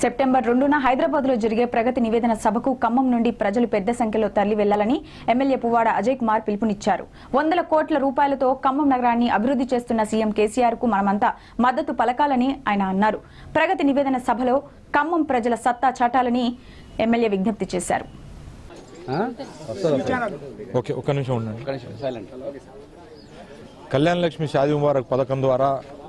September రెండున హైదరాబాద్ లో జరిగే ప్రగతి నివేదన సభకు ఖమ్మం నుండి ప్రజలు పెద్ద సంఖ్యలో తరలి వెళ్లాలని ఎమ్మెల్యే పువ్వాడ అజయ్ కుమార్ పిలుపునిచ్చారు వందల కోట్ల రూపాయలతో ఖమ్మం నగరాన్ని అభివృద్ధి చేస్తున్న సీఎం కేసీఆర్ కు మనమంతా మద్దతు పలకాలని ఆయన అన్నారు ప్రగతి నివేదన సభలో ఖమ్మం ప్రజల సత్తా చాటాలని ఎమ్మెల్యే విజ్ఞప్తి చేశారు ఓకే ఒక్క నిమిషం ఉండండి కళ్యాణ లక్ష్మి షాదీ ముబారక్ పథకం ద్వారా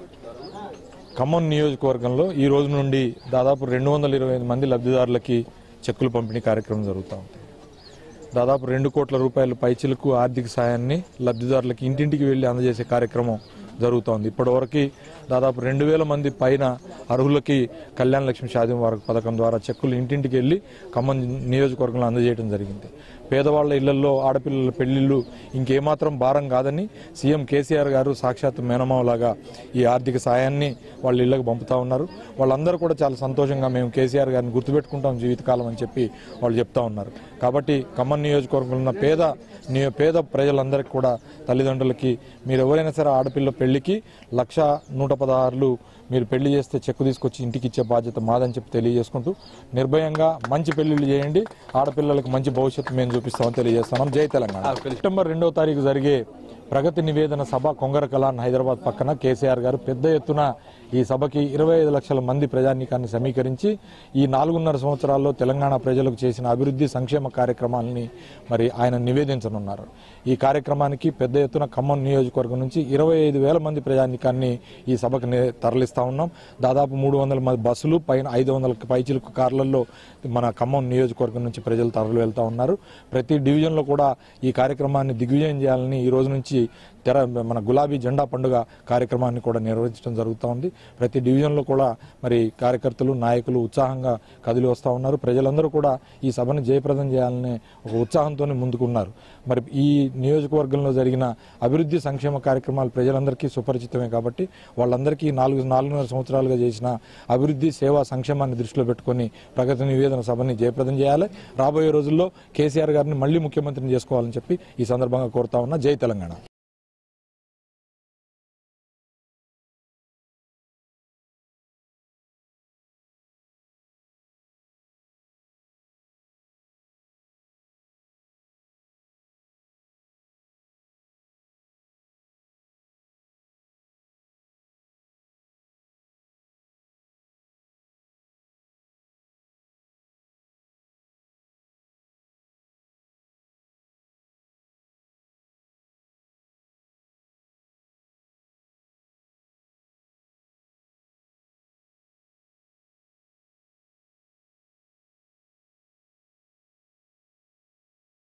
ఖమ్మం నియోజకవర్గంలో ఈ రోజు నుండి దాదాపు రెండు వందల ఇరవై ఐదు మంది లబ్ధిదారులకి చెక్కులు పంపిణీ కార్యక్రమం జరుగుతూ ఉంది దాదాపు రెండు కోట్ల రూపాయల పైచిలకు ఆర్థిక సాయాన్ని లబ్ధిదారులకి ఇంటింటికి వెళ్లి అందజేసే కార్యక్రమం జరుగుతోంది ఇప్పటివరకు దాదాపు రెండు వేల మంది పైన అర్హులకి కళ్యాణ లక్ష్మి షాదీ ముబారక్ పథకం ద్వారా చెక్కులు ఇంటింటికి వెళ్లి ఖమ్మం నియోజకవర్గంలో అందజేయడం జరిగింది పేదవాళ్ల ఇళ్లలో ఆడపిల్లల పెళ్లిళ్ళు ఇంకేమాత్రం భారం కాదని సీఎం కేసీఆర్ గారు సాక్షాత్ మేనమావలాగా ఈ ఆర్థిక సాయాన్ని వాళ్ళ ఇళ్లకు పంపుతా ఉన్నారు వాళ్ళందరూ కూడా చాలా సంతోషంగా మేము కేసీఆర్ గారిని గుర్తుపెట్టుకుంటాం జీవితకాలం అని చెప్పి వాళ్ళు చెప్తా ఉన్నారు కాబట్టి ఖమ్మం నియోజకవర్గంలో ఉన్న పేద నియో పేద ప్రజలందరికీ కూడా తల్లిదండ్రులకి మీరు ఎవరైనా సరే ఆడపిల్ల పెళ్లికి లక్ష నూట పదహారులు మీరు పెళ్లి చేస్తే చెక్కు తీసుకొచ్చి ఇంటికి ఇచ్చే బాధ్యత మాదని చెప్పి తెలియజేసుకుంటూ నిర్భయంగా మంచి పెళ్లిళ్ళు చేయండి ఆడపిల్లలకు మంచి భవిష్యత్తు మేము చూపిస్తామని తెలియజేస్తున్నాం జై తెలంగాణ సెప్టెంబర్ రెండవ తారీఖు జరిగే ప్రగతి నివేదన సభ కొంగర కలాన్ హైదరాబాద్ పక్కన కేసీఆర్ గారు పెద్ద ఎత్తున ఈ సభకి ఇరవై ఐదు లక్షల మంది ప్రజానీకాన్ని సమీకరించి ఈ నాలుగున్నర సంవత్సరాల్లో తెలంగాణ ప్రజలకు చేసిన అభివృద్ధి సంక్షేమ కార్యక్రమాలని మరి ఆయన నివేదించనున్నారు ఈ కార్యక్రమానికి పెద్ద ఎత్తున ఖమ్మం నియోజకవర్గం నుంచి ఇరవై ఐదు వేల మంది ప్రజానీకాన్ని ఈ సభకు ని- తరలిస్తా ఉన్నాం దాదాపు మూడు వందల మంది బస్సులు పైన ఐదు వందల పైచిలకు కార్లలో మన ఖమ్మం నియోజకవర్గం నుంచి ప్రజలు తరలి వెళ్తా ఉన్నారు ప్రతి డివిజన్లో కూడా ఈ కార్యక్రమాన్ని దిగ్విజయం చేయాలని ఈ రోజు నుంచి తెర మన గులాబీ జెండా పండుగ కార్యక్రమాన్ని కూడా నిర్వహించడం జరుగుతూ ఉంది ప్రతి డివిజన్లో కూడా మరి కార్యకర్తలు నాయకులు ఉత్సాహంగా కదిలి వస్తూ ఉన్నారు ప్రజలందరూ కూడా ఈ సభను జయప్రదం చేయాలనే ఒక ఉత్సాహంతో ముందుకున్నారు మరి ఈ నియోజకవర్గంలో జరిగిన అభివృద్ధి సంక్షేమ కార్యక్రమాలు ప్రజలందరికీ సుపరిచితమే కాబట్టి వాళ్ళందరికీ నాలుగు నాలుగున్నర సంవత్సరాలుగా చేసిన అభివృద్ధి సేవా సంక్షేమాన్ని దృష్టిలో పెట్టుకొని ప్రగతి నివేదన సభని జయప్రదం చేయాలి రాబోయే రోజుల్లో కేసీఆర్ గారిని మళ్ళీ ముఖ్యమంత్రిని చేసుకోవాలని చెప్పి ఈ సందర్భంగా కోరుతా ఉన్నా జై తెలంగాణ